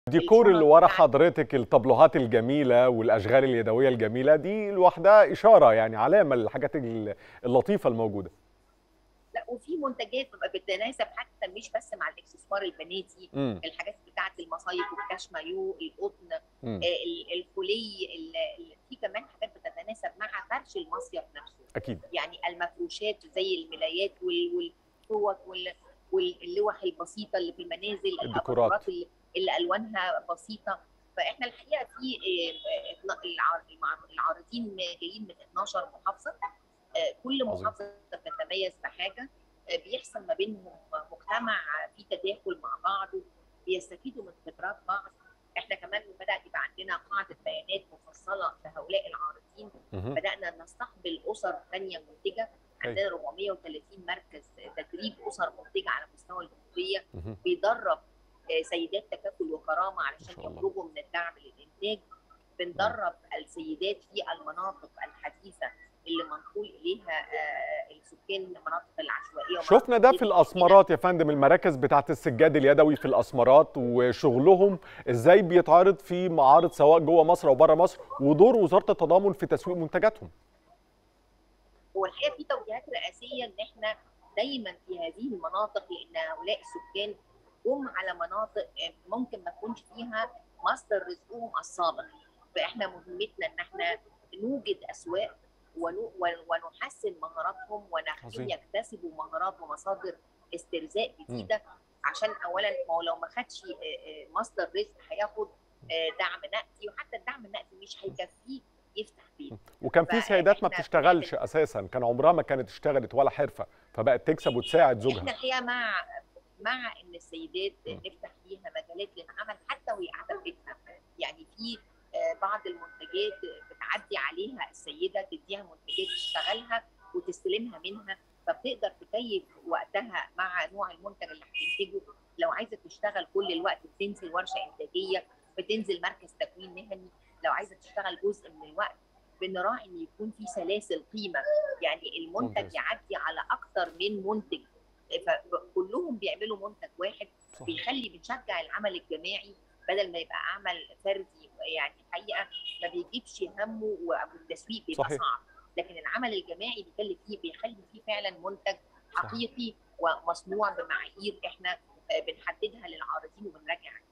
الديكور اللي الشنط ورا بتاعت حضرتك الطابلوهات الجميلة والأشغال اليدوية الجميلة دي لوحدها إشارة يعني علامة للحاجات ال- اللطيفة الموجودة لا وفي منتجات بتبقى بتتناسب حتى مش بس مع الاكسسوار البناتي امم الحاجات بتاعت المصايف والكاش مايو القطن امم آه، ال- الفولي ال- ال- في كمان حاجات بتتناسب مع فرش المصيف نفسه أكيد يعني المفروشات زي الملايات وال- والفوط وال- واللوح البسيطه اللي في المنازل الديكورات. الاباجورات اللي, اللي الوانها بسيطه فاحنا الحقيقه في آه، آه، اتنا- العار- المع- العارضين جايين من 12 محافظه آه، كل عظيم. محافظه بتتميز بحاجه آه، بيحصل ما بينهم مجتمع في تداخل مع بعضه بيستفيدوا من خبرات بعض احنا كمان بدا يبقى عندنا قاعده بيانات مفصله لهؤلاء العارضين مهم. بدانا نستقبل اسر ثانيه منتجه عندنا 430 مركز تدريب اسر منتجه على مستوى الجمهوريه مهم. بيدرب آه، سيدات تكافل وكرامه ما علشان شاء الله. يخرجوا من الدعم للانتاج بندرب السيدات في المناطق الحديثه اللي منقول اليها آه، السكان المناطق العشوائيه ومناطق شفنا ده غير في مؤمنة. الأسمرات يا فندم المراكز بتاعت السجاد اليدوي في الأسمرات وشغلهم إزاي بيتعرض في معارض سواء جوه مصر أو بره مصر ودور وزارة التضامن في تسويق منتجاتهم هو الحقيقه في توجيهات رئاسيه ان احنا دايما في هذه المناطق لان هؤلاء السكان جم على مناطق ممكن ما تكونش فيها مصدر رزقهم السابق فاحنا مهمتنا ان احنا نوجد اسواق ونو- ون- ونحسن مهاراتهم ونخليهم عظيم. يكتسبوا مهارات ومصادر استرزاق جديده عشان اولا ما هو لو ما خدش آه، آه، مصدر رزق هياخد آه، دعم نقدي وحتى الدعم النقدي مش هيكفيه يفتح بيت وكان في سيدات ما فإحنا بتشتغلش أساسا كان عمرها ما كانت اشتغلت ولا حرفة فبقت تكسب وتساعد احنا زوجها الحقيقه مع مع ان السيدات م. نفتح فيها مجالات للعمل حتى وهي قاعده في بيتها يعني في آه، بعض المنتجات بتعدي عليها السيده تديها منتجات تشتغلها وتستلمها منها فبتقدر تكيف وقتها مع نوع المنتج اللي هتنتجه لو عايزه تشتغل كل الوقت بتنزل ورشه انتاجيه بتنزل مركز تكوين مهني لو عايزه تشتغل جزء من الوقت بنراعي ان يكون في سلاسل قيمه يعني المنتج ممتاز. يعدي على اكتر من منتج فكلهم بيعملوا منتج واحد صح. بيخلي بنشجع العمل الجماعي بدل ما يبقى عمل فردي يعني الحقيقه ما بيجيبش همه والتسويق بيبقى صحيح. صعب لكن العمل الجماعي بيخلي فيه بيخلي فيه فعلا منتج صح. حقيقي ومصنوع بمعايير احنا آه، بنحددها للعارضين وبنراجع عليها